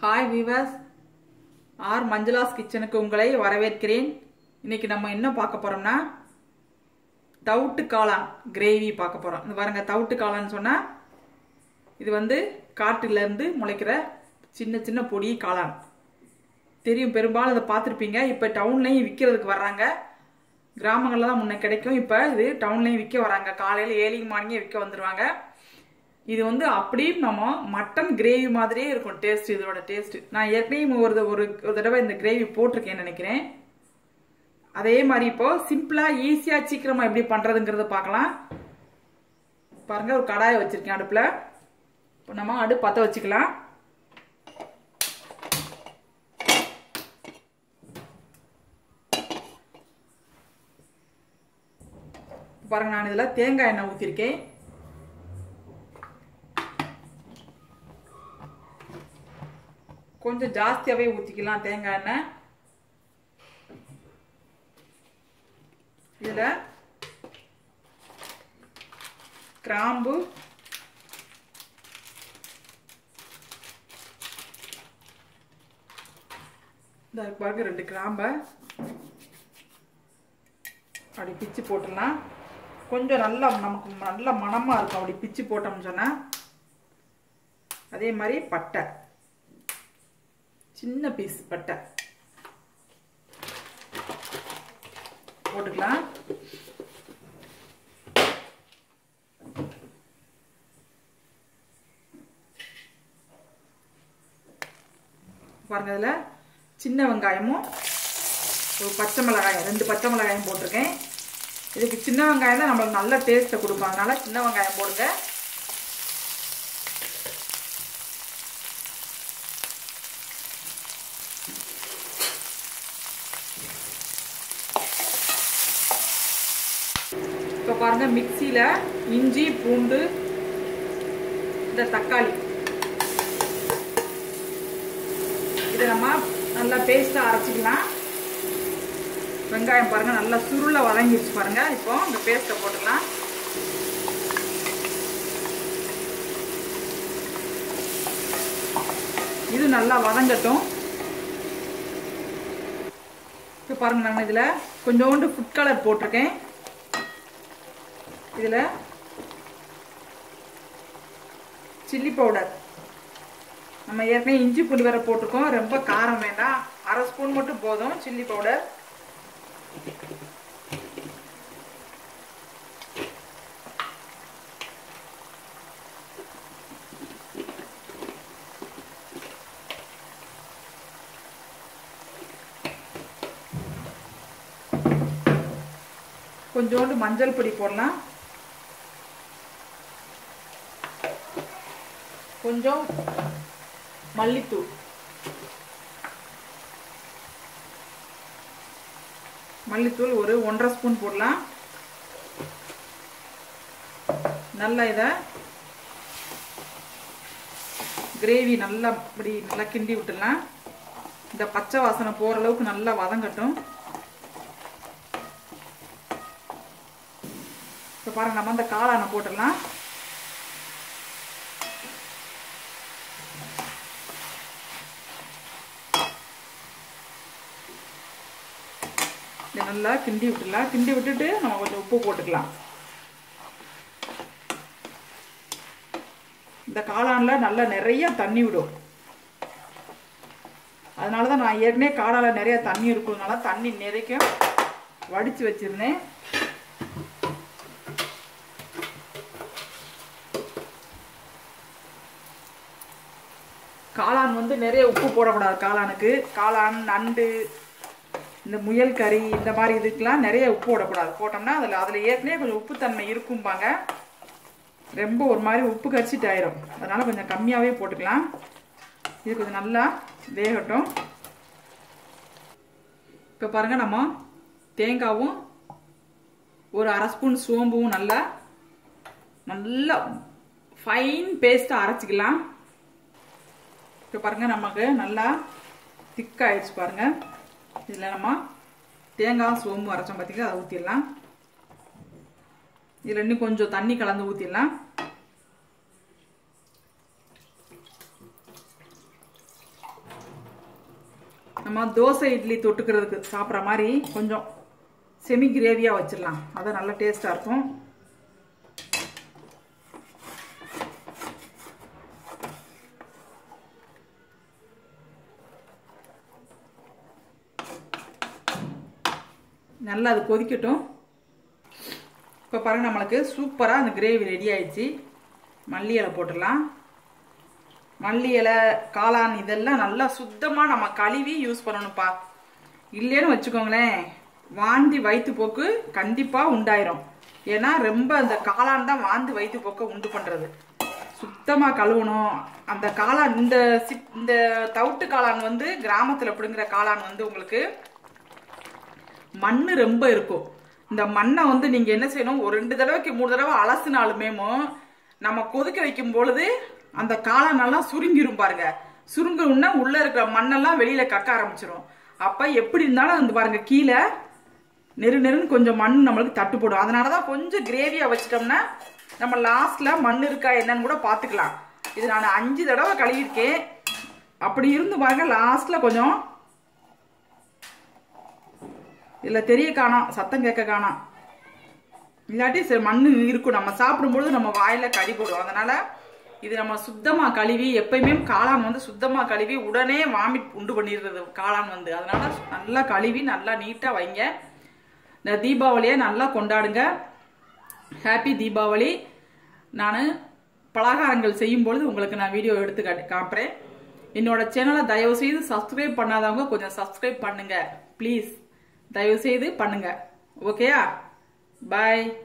hi viewers R மஞ்சளாஸ் கிச்சனுக்கு உங்களை வரவேற்கிறேன் இன்னைக்கு நம்ம என்ன பார்க்க போறோம்னா தவுட்டு காளான் கிரேவி பார்க்க போறோம் இந்த பாருங்க தவுட்டு காளான்னு சொன்னா இது வந்து காட்டுல இருந்து முளைக்கிற சின்ன சின்ன பொடி காளான் தெரியும் பெரும்பாலும் இதை பார்த்துருப்பீங்க இப்போ டவுன்லையும் விற்கிறதுக்கு வர்றாங்க கிராமங்களில் தான் முன்ன கிடைக்கும் இப்போ இது டவுன்லையும் விற்க வராங்க காலையில் ஏழு மார்னிங்கே விற்க வந்துடுவாங்க இது வந்து அப்படியே நம்ம மட்டன் கிரேவி மாதிரியே இருக்கும் டேஸ்ட் இதோட டேஸ்ட் நான் ஏற்கனவே ஒரு ஒரு ஒரு தடவை இந்த கிரேவி போட்டிருக்கேன்னு நினைக்கிறேன் அதே மாதிரி இப்போ சிம்பிளா ஈஸியா சீக்கிரமா எப்படி பண்றதுங்கிறத பார்க்கலாம் பாருங்க ஒரு கடாயை வச்சிருக்கேன் அடுப்புல இப்போ நம்ம அடுப்பு பற்ற வச்சுக்கலாம் பாருங்க நான் இதுல தேங்காய் எண்ணெய் ஊத்திருக்கேன் கொஞ்சம் ஜாஸ்தியாவே ஊத்திக்கலாம் தேங்காய் எண்ணெய் இதுல கிராம்பு இந்த பாருங்க ரெண்டு கிராம்பை அப்படி பிச்சு போட்டுடலாம் கொஞ்சம் நல்லா நமக்கு நல்ல மணமாக இருக்கும் அப்படி பிச்சு போட்டோம்னு சொன்னால் அதே மாதிரி பட்டை சின்ன பீஸ் பட்டை போட்டுக்கலாம் பாருங்க இதில் சின்ன வெங்காயமும் ஒரு பச்சை மிளகாயம் ரெண்டு பச்சை மிளகாயம் போட்டிருக்கேன் இதுக்கு சின்ன வெங்காயம் தான் நம்மளுக்கு நல்ல டேஸ்ட்டை கொடுக்கும் அதனால சின்ன வெங்காயம் போடுங்க இப்போ பாருங்க மிக்சியில் இஞ்சி பூண்டு இந்த தக்காளி இதை நம்ம நல்லா பேஸ்ட்டாக அரைச்சிக்கலாம் வெங்காயம் பாருங்க நல்லா சுருள வதங்கிடுச்சு பாருங்க இப்போ இந்த பேஸ்ட்டை போட்டுக்கலாம் இது நல்லா வதங்கட்டும் இப்போ பாருங்க நான் இதில் கொஞ்சோண்டு ஃபுட் கலர் போட்டிருக்கேன் இதில் சில்லி பவுடர் நம்ம ஏற்கனவே இஞ்சி பூண்டு வேற போட்டிருக்கோம் ரொம்ப காரம் வேண்டாம் அரை ஸ்பூன் மட்டும் போதும் சில்லி பவுடர் கொஞ்சோண்டு மஞ்சள் பொடி போடலாம் கொஞ்சம் மல்லித்தூள் மல்லித்தூள் ஒரு ஒன்றரை ஸ்பூன் போடலாம் நல்லா இதை கிரேவி நல்லா இப்படி நல்லா கிண்டி விட்டுடலாம் இந்த பச்சை வாசனை போகிற அளவுக்கு நல்லா வதங்கட்டும் இப்போ பாருங்க நம்ம அந்த காளானை போட்டுடலாம் இதை நல்லா கிண்டி விட்டுடலாம் கிண்டி விட்டுட்டு நம்ம கொஞ்சம் உப்பு போட்டுக்கலாம் இந்த காளானில் நல்லா நிறைய தண்ணி விடும் அதனால தான் நான் ஏற்கனவே காளானில் நிறைய தண்ணி இருக்கிறதுனால தண்ணி நிறைக்கும் வடித்து வச்சுருந்தேன் காளான் வந்து நிறைய உப்பு போடக்கூடாது காளானுக்கு காளான் நண்டு இந்த முயல் கறி இந்த மாதிரி இதுக்கெலாம் நிறைய உப்பு போடக்கூடாது போட்டோம்னா அதில் அதில் ஏற்கனவே கொஞ்சம் உப்புத்தன்மை இருக்கும்பாங்க ரொம்ப ஒரு மாதிரி உப்பு கரிச்சிட்டு ஆயிரும் அதனால் கொஞ்சம் கம்மியாகவே போட்டுக்கலாம் இது கொஞ்சம் நல்லா வேகட்டும் இப்போ பாருங்கள் நம்ம தேங்காவும் ஒரு அரை ஸ்பூன் சோம்பும் நல்லா நல்லா ஃபைன் பேஸ்ட்டாக அரைச்சிக்கலாம் இப்போ பாருங்கள் நமக்கு நல்லா திக்காயிடுச்சு பாருங்கள் இதில் நம்ம தேங்காய் சோம்பு அரைச்சோம் பார்த்தீங்கன்னா அதை ஊற்றிடலாம் இதில் இன்னும் கொஞ்சம் தண்ணி கலந்து ஊற்றிடலாம் நம்ம தோசை இட்லி தொட்டுக்கிறதுக்கு சாப்பிட்ற மாதிரி கொஞ்சம் செமி கிரேவியாக வச்சிடலாம் அது நல்லா டேஸ்ட்டாக இருக்கும் நல்லா அது கொதிக்கட்டும் இப்போ பாருங்க நம்மளுக்கு சூப்பராக அந்த கிரேவி ரெடி ஆயிடுச்சு மல்லி இலை போட்டுடலாம் மல்லி இலை காளான் இதெல்லாம் நல்லா சுத்தமாக நம்ம கழுவி யூஸ் பண்ணணும்ப்பா இல்லைன்னு வச்சுக்கோங்களேன் வாந்தி வயிற்று போக்கு கண்டிப்பாக உண்டாயிரும் ஏன்னா ரொம்ப அந்த காளான் தான் வாந்தி வயிற்று போக்க உண்டு பண்ணுறது சுத்தமாக கழுவணும் அந்த காளான் இந்த சிப் இந்த தவிட்டு காளான் வந்து கிராமத்தில் பிடுங்குற காளான் வந்து உங்களுக்கு மண் ரொம்ப இருக்கும் இந்த மண்ணை வந்து நீங்க என்ன செய்யணும் ஒரு ரெண்டு தடவைக்கு மூணு தடவை அலசினாலுமேமோ நம்ம கொதிக்க வைக்கும் பொழுது அந்த காளானெல்லாம் சுருங்கிரும் பாருங்க சுருங்கணும்னா உள்ள இருக்கிற மண்ணெல்லாம் வெளியில கக்க ஆரம்பிச்சிரும் அப்ப எப்படி இருந்தாலும் வந்து பாருங்க கீழே நெரு நெருன்னு கொஞ்சம் மண் நம்மளுக்கு தட்டுப்படும் அதனாலதான் கொஞ்சம் கிரேவியா வச்சிட்டோம்னா நம்ம லாஸ்ட்ல மண் இருக்கா என்னன்னு கூட பாத்துக்கலாம் இது நான் அஞ்சு தடவை கழுவிருக்கேன் அப்படி இருந்து பாருங்க லாஸ்ட்ல கொஞ்சம் இதில் தெரிய காணோம் சத்தம் கேட்க காணோம் இல்லாட்டி சரி மண் இருக்கும் நம்ம சாப்பிடும்பொழுது நம்ம வாயில கறி போடும் அதனால இது நம்ம சுத்தமா கழுவி எப்பயுமே காளான் வந்து சுத்தமா கழுவி உடனே வாமிட் உண்டு பண்ணிடுறது காளான் வந்து அதனால நல்லா கழுவி நல்லா நீட்டா வைங்க இந்த தீபாவளியை நல்லா கொண்டாடுங்க ஹாப்பி தீபாவளி நான் பலகாரங்கள் செய்யும் பொழுது உங்களுக்கு நான் வீடியோ எடுத்து காட்டி காட்டுறேன் என்னோட சேனலை தயவு செய்து சப்ஸ்கிரைப் பண்ணாதவங்க கொஞ்சம் சப்ஸ்கிரைப் பண்ணுங்க ப்ளீஸ் தயவு செய்து பண்ணுங்க ஓகேயா பாய்